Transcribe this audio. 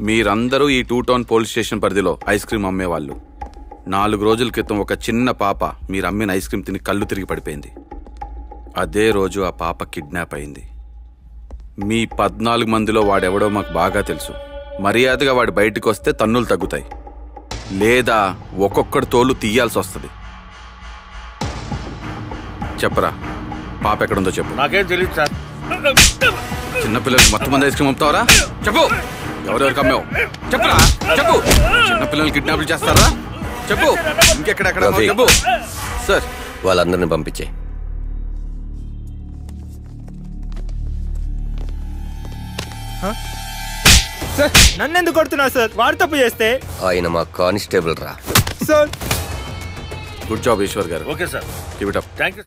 మీరందరూ ఈ two town police station పరిధిలో ఐస్ క్రీమ్ అమ్మేవాళ్ళు నాలుగు రోజుల క్రితం ఒక చిన్న పాప మీరు అమ్మిన ఐస్ క్రీమ్ తిని కళ్ళు తిరిగి పడిపోయింది అదే రోజు ఆ పాప కిడ్నాప్ అయింది మీ పద్నాలుగు మందిలో వాడెవడో మాకు బాగా తెలుసు మర్యాదగా వాడు బయటకు వస్తే తన్నులు తగ్గుతాయి లేదా ఒక్కొక్కడి తోలు తీయాల్సి వస్తుంది చెప్పరా పాప ఎక్కడుందో చెప్పు నాకేం తెలియదు సార్ చిన్నపిల్లలకి మొత్తం మంది ఐస్ క్రీమ్ అమ్ముతావరా చెప్పు ఎవరెవరికి అమ్మావు చెప్పురా చెప్పు చిన్నపిల్లలు కిడ్నాప్లు చేస్తారా చెప్పు ఇంకెక్కడెక్కడ అమ్మావు? రఫీ. చెప్పు సార్ వాళ్ళందరిని పంపించే సార్ నన్ను ఎందుకు కొడుతున్నారు సార్ వాడు తప్పు చేస్తే ఆయన మా కానిస్టేబుల్ రా సార్ గుడ్ జాబ్ ఈశ్వర్ గారు okay sir give it up thank you